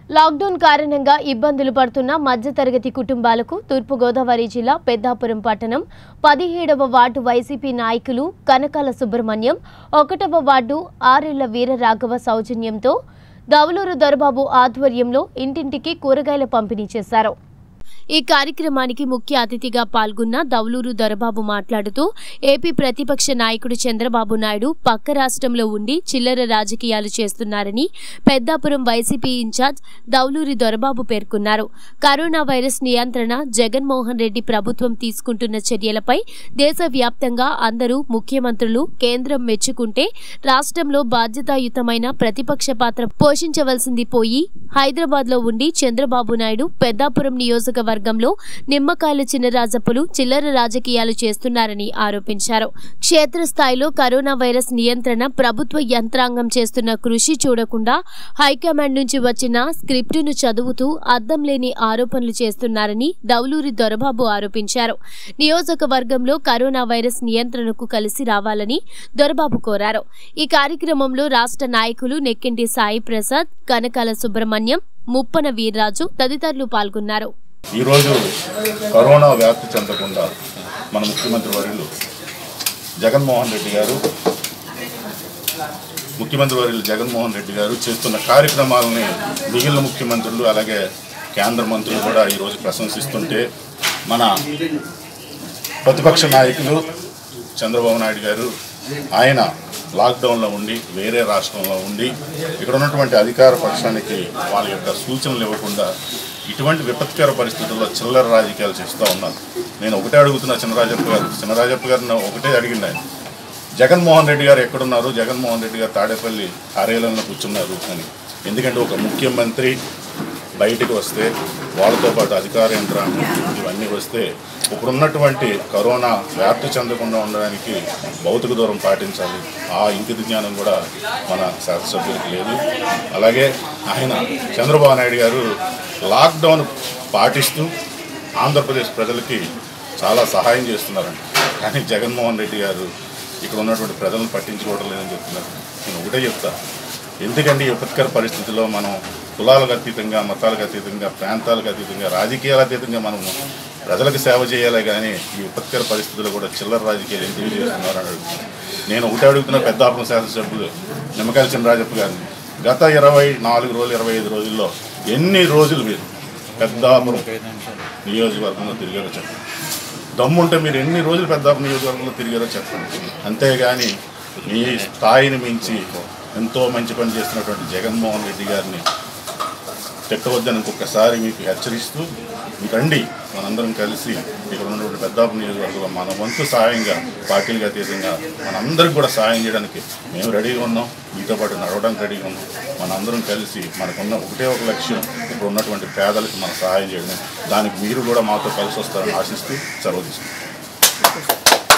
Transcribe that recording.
lockdown కారణంగా ఇబ్బందులు పడుతున్న మధ్యతరగతి కుటుంబాలకు తూర్పుగోదావరి జిల్లా పెద్దాపురం పట్టణం పదిహేడవ వార్డు వైసీపీ నాయకులు కనకాల సుబ్రహ్మణ్యం ఒకటవ వార్డు ఆరేళ్ల వీరరాఘవ సౌజన్యంతో దవలూరు దొరబాబు ఆధ్వర్యంలో ఇంటింటికి కూరగాయల పంపిణీ చేశారు ఈ కార్యక్రమానికి ముఖ్య అతిథిగా పాల్గొన్న దౌలూరు దొరబాబు మాట్లాడుతూ ఏపీ ప్రతిపక్ష నాయకుడు చంద్రబాబు నాయుడు పక్క రాష్ట్రంలో ఉండి చిల్లర రాజకీయాలు చేస్తున్నారని పెద్దాపురం వైసీపీ ఇన్ఛార్జ్ దౌలూరి దొరబాబు పేర్కొన్నారు కరోనా వైరస్ నియంత్రణ జగన్మోహన్ రెడ్డి ప్రభుత్వం తీసుకుంటున్న చర్యలపై దేశవ్యాప్తంగా అందరూ ముఖ్యమంత్రులు కేంద్రం మెచ్చుకుంటే రాష్ట్రంలో బాధ్యతాయుతమైన ప్రతిపక్ష పాత్ర పోషించవలసింది పోయి హైదరాబాద్ లో ఉండి చంద్రబాబు నాయుడు పెద్దాపురం నియోజకవర్గంలో నిమ్మకాయల చిన్నరాజప్పులు చిల్లర రాజకీయాలు చేస్తున్నారని ఆరోపించారు క్షేత్రస్థాయిలో కరోనా వైరస్ నియంత్రణ ప్రభుత్వ యంత్రాంగం చేస్తున్న కృషి చూడకుండా హైకమాండ్ నుంచి వచ్చిన స్క్రిప్టును చదువుతూ అద్దం లేని ఆరోపణలు చేస్తున్నారని దౌలూరి దొరబాబు ఆరోపించారు నియోజకవర్గంలో కరోనా వైరస్ నియంత్రణకు కలిసి రావాలని దొరబాబు కోరారు ఈ కార్యక్రమంలో రాష్ట్ర నాయకులు నెక్కింటి సాయి ప్రసాద్ కనకాల సుబ్రహ్మణ్యం ముప్పన వీర్రాజు తదితరులు పాల్గొన్నారు ఈరోజు కరోనా వ్యాప్తి చెందకుండా మన ముఖ్యమంత్రి వర్యులు జగన్మోహన్ రెడ్డి గారు ముఖ్యమంత్రి వర్యులు జగన్మోహన్ రెడ్డి గారు చేస్తున్న కార్యక్రమాలని మిగిలిన ముఖ్యమంత్రులు అలాగే కేంద్ర మంత్రులు కూడా ఈరోజు ప్రశంసిస్తుంటే మన ప్రతిపక్ష నాయకులు చంద్రబాబు నాయుడు గారు ఆయన లాక్డౌన్లో ఉండి వేరే రాష్ట్రంలో ఉండి ఇక్కడ ఉన్నటువంటి అధికార పక్షానికి వాళ్ళ యొక్క సూచనలు ఇవ్వకుండా ఇటువంటి విపత్కర పరిస్థితుల్లో చిల్లర రాజకీయాలు చేస్తూ ఉన్నారు నేను ఒకటే అడుగుతున్నా చినరాజప్ప గారు చినరాజప్ప గారిని ఒకటే అడిగింది ఆయన జగన్మోహన్ రెడ్డి గారు ఎక్కడున్నారు జగన్మోహన్ రెడ్డి గారు తాడేపల్లి కార్యాలయంలో కూర్చున్నారు అని ఎందుకంటే ఒక ముఖ్యమంత్రి బయటకు వస్తే వాళ్ళతో పాటు అధికార యంత్రాంగం ఇవన్నీ వస్తే ఇప్పుడున్నటువంటి కరోనా వ్యాప్తి చెందకుండా ఉండడానికి భౌతిక దూరం పాటించాలి ఆ ఇంకిత జ్ఞానం కూడా మన శాసనసభ్యులకు లేదు అలాగే ఆయన చంద్రబాబు నాయుడు గారు లాక్డౌన్ పాటిస్తూ ఆంధ్రప్రదేశ్ ప్రజలకి చాలా సహాయం చేస్తున్నారండి కానీ జగన్మోహన్ రెడ్డి గారు ఇక్కడ ఉన్నటువంటి ప్రజలను పట్టించుకోవడం లేదని చెప్తున్నారు నేను ఒకటే చెప్తా ఎందుకంటే ఈ విపత్కర పరిస్థితుల్లో మనం కులాలకు అతీతంగా మతాలకు అతీతంగా ప్రాంతాలకు అతీతంగా రాజకీయాల అతీతంగా మనం ప్రజలకు సేవ చేయాలి కానీ ఈ విపత్కర పరిస్థితుల్లో కూడా చిల్లర రాజకీయాలు ఎందుకు చేస్తున్నారు అని అడుగుతున్నాను నేను ఒకటే అడుగుతున్న పెద్దాపురం శాసనసభ్యులు నిమ్మకాయల చినరాజప్ప గారిని గత ఇరవై నాలుగు రోజులు ఇరవై ఐదు రోజుల్లో ఎన్ని రోజులు మీరు పెద్దాపురం నియోజకవర్గంలో తిరిగారో చెప్పండి దమ్ముంటే మీరు ఎన్ని రోజులు పెద్దాపురం నియోజకవర్గంలో తిరిగారో చెప్పండి అంతేగాని మీ స్థాయిని మించి ఎంతో మంచి పని చేస్తున్నటువంటి జగన్మోహన్ రెడ్డి గారిని తిట్టవద్దని ఇంకొకసారి మీకు హెచ్చరిస్తూ రండి మనందరం కలిసి ఇక్కడ ఉన్నటువంటి పెద్దాపురం నియోజకవర్గంలో మన వంతు సహాయంగా పార్టీలకు అతీతంగా మనందరికి కూడా సహాయం చేయడానికి మేము రెడీగా ఉన్నాం మీతో పాటు నడవడానికి రెడీగా ఉన్నాం మనందరం కలిసి మనకున్న ఒకటే ఒక లక్ష్యం ఇప్పుడు ఉన్నటువంటి పేదలకు మనం సహాయం చేయడం దానికి మీరు కూడా మాతో కలిసి వస్తారని ఆశిస్తూ సెలవు తీసుకుంటాం